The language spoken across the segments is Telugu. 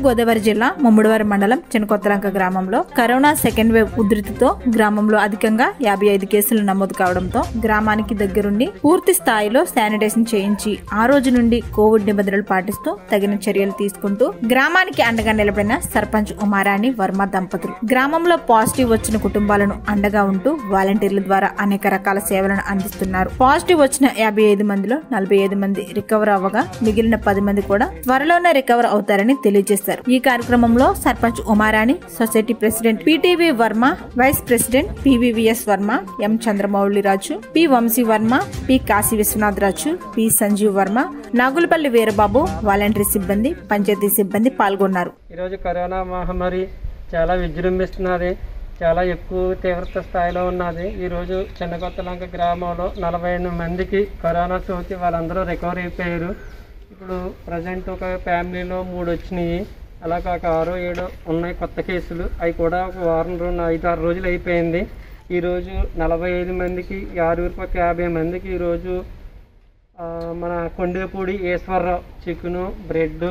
గోదావరి జిల్లా ముమ్మడివారి మండలం చినకొత్తలంక గ్రామంలో కరోనా సెకండ్ వేవ్ ఉధృతితో గ్రామంలో అధికంగా యాభై ఐదు కేసులు నమోదు కావడంతో గ్రామానికి దగ్గరుండి పూర్తి స్థాయిలో శానిటైజేషన్ చేయించి ఆ రోజు నుండి కోవిడ్ నిబంధనలు పాటిస్తూ తగిన చర్యలు తీసుకుంటూ గ్రామానికి అండగా నిలబడిన సర్పంచ్ ఉమారాణి వర్మ దంపతులు గ్రామంలో పాజిటివ్ వచ్చిన కుటుంబాలను అండగా ఉంటూ వాలంటీర్ల ద్వారా అనేక రకాల సేవలను అందిస్తున్నారు పాజిటివ్ వచ్చిన యాభై ఐదు మందిలో నలభై ఐదు మంది రికవర్ అవ్వగా మిగిలిన పది మంది కూడా త్వరలోనే రికవర్ అవుతారని తెలియజేశారు ఈ కార్యక్రమంలో sarpanch Umarani society president PTV Varma vice president PVVS Varma M Chandramouli Raju P Vamsi Varma P Kasi Viswanath Raju P Sanjeev Varma Nagulapalli Veerababu volunteer సిబ్బంది పంచాయతీ సిబ్బంది పాల్గొన్నారు ఈరోజు కరోనా మహమ్మారి చాలా విజృంభిస్తున్నది చాలా ఎక్కువ తీవ్రత స్థాయిలో ఉన్నది ఈరోజు చిన్నకొత్తలంక గ్రామంలో నలభై ఎనిమిది మందికి కరోనా సోకి వాళ్ళందరూ రికవర్ అయిపోయారు ఇప్పుడు ప్రజెంట్ ఒక ఫ్యామిలీలో మూడు వచ్చినాయి అలాగే ఒక ఆరో ఏడో ఉన్నాయి కొత్త కేసులు అవి కూడా ఒక వారం రోజు ఐదు ఆరు రోజులు అయిపోయింది ఈరోజు నలభై ఐదు మందికి ఆరుగురు పక్క యాభై మందికి ఈరోజు ఆ, మన Kondepudi Eswararao chicken bread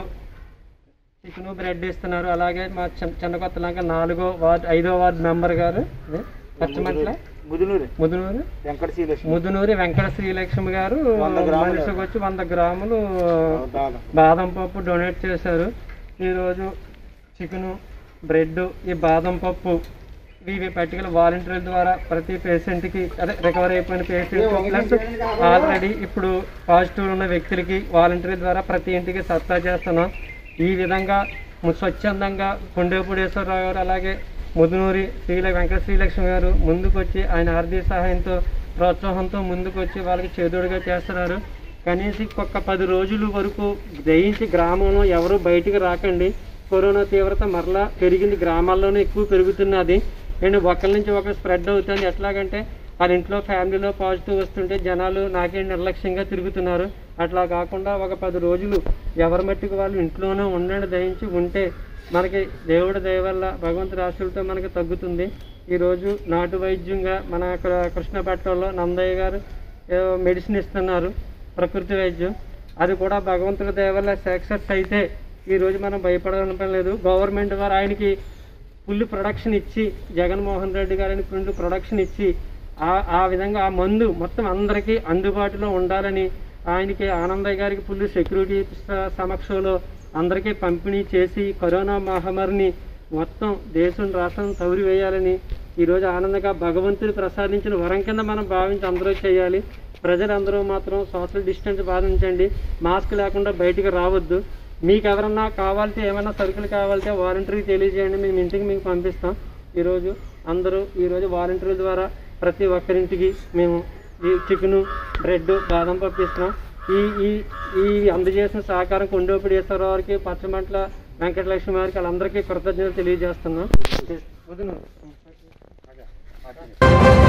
chicken bread ఇస్తున్నారు అలాగే మా చిన్న చిన్న కొత్తలంక నాలుగో వార్డ్ ఐదో వార్డ్ మెంబర్ గారు అదే, పచ్చమట్ల ముదునూరు ముదునూరు వెంకట శ్రీలక్ష్మి ముదునూరి వెంకట శ్రీలక్ష్మి గారు వంద గ్రాములు. మనిషికి వచ్చి వంద గ్రాములు దాదా బాదం పప్పు డొనేట్ చేశారు ఈరోజు చికెను బ్రెడ్ ఈ బాదం పప్పు ఇవి పర్టికులర్ వాలంటీర్ల ద్వారా ప్రతి పేషెంట్కి అదే రికవర్ అయిపోయిన పేషెంట్ ప్లస్ ఆల్రెడీ ఇప్పుడు పాజిటివ్ ఉన్న వ్యక్తులకి వాలంటీర్ ద్వారా ప్రతి ఇంటికి సత్తా చేస్తున్నాం ఈ విధంగా ము- స్వచ్ఛందంగా కొండేపూడేశ్వరరావు గారు అలాగే ముదునూరి శ్రీల వెంకట శ్రీలక్ష్మి గారు ముందుకు వచ్చి ఆయన ఆర్థిక సహాయంతో ప్రోత్సాహంతో ముందుకు వచ్చి వాళ్ళకి చేదోడుగా చేస్తున్నారు కనీసం ఒక్క పది రోజుల వరకు దయించి గ్రామంలో ఎవరు బయటికి రాకండి కరోనా తీవ్రత మరలా పెరిగింది గ్రామాల్లోనే ఎక్కువ పెరుగుతున్నది నేను ఒకరి నుంచి ఒకరు స్ప్రెడ్ అవుతుంది ఎట్లాగంటే వాళ్ళ ఇంట్లో ఫ్యామిలీలో పాజిటివ్ వస్తుంటే జనాలు నాకే నిర్లక్ష్యంగా తిరుగుతున్నారు అట్లా కాకుండా ఒక పది రోజులు ఎవరి మట్టికి వాళ్ళు ఇంట్లోనే ఉండండి దయించి ఉంటే మనకి దేవుడి దయ వల్ల భగవంతుడి ఆశలతో మనకి తగ్గుతుంది ఈరోజు నాటు వైద్యంగా మన ఇక్కడ కృష్ణపట్నంలో నందయ్య గారు ఏదో మెడిసిన్ ఇస్తున్నారు ప్రకృతి వైద్యం అది కూడా భగవంతుడి దయ వల్ల సక్సెస్ అయితే ఈరోజు మనం భయపడాలని పని లేదు గవర్నమెంట్ వారు ఆయనకి ఫుల్ ప్రొడక్షన్ ఇచ్చి జగన్మోహన్ రెడ్డి గారిని ఫుల్ ప్రొడక్షన్ ఇచ్చి ఆ ఆ విధంగా ఆ మందు మొత్తం అందరికీ అందుబాటులో ఉండాలని ఆయనకి ఆనందయ్య గారికి ఫుల్ సెక్యూరిటీ స- సమక్షంలో అందరికీ పంపిణీ చేసి కరోనా మహమ్మారిని మొత్తం దేశం రాష్ట్రం తౌరి వేయాలని ఈరోజు ఆనందంగా భగవంతుడు ప్రసాదించిన వరం కింద మనం భావించి అందరూ చేయాలి ప్రజలందరూ మాత్రం సోషల్ డిస్టెన్స్ పాటించండి మాస్క్ లేకుండా బయటికి రావద్దు మీకు ఎవరన్నా కావాలంటే ఏమైనా సరుకులు కావాలంటే వాలంటీర్కి తెలియజేయండి మేము ఇంటికి మీకు పంపిస్తాం ఈరోజు అందరూ ఈరోజు వాలంటీర్ల ద్వారా ప్రతి ఒక్కరింటికి మేము ఈ చికెను బ్రెడ్ బాదం పప్పు ఇస్తున్నాం ఈ ఈ ఈ అందజేసిన సహకారం కొండోపిడేశ్వరరావు గారికి పచ్చమంట్ల వెంకటలక్ష్మి గారికి వాళ్ళందరికీ కృతజ్ఞతలు తెలియజేస్తున్నాం వదిన.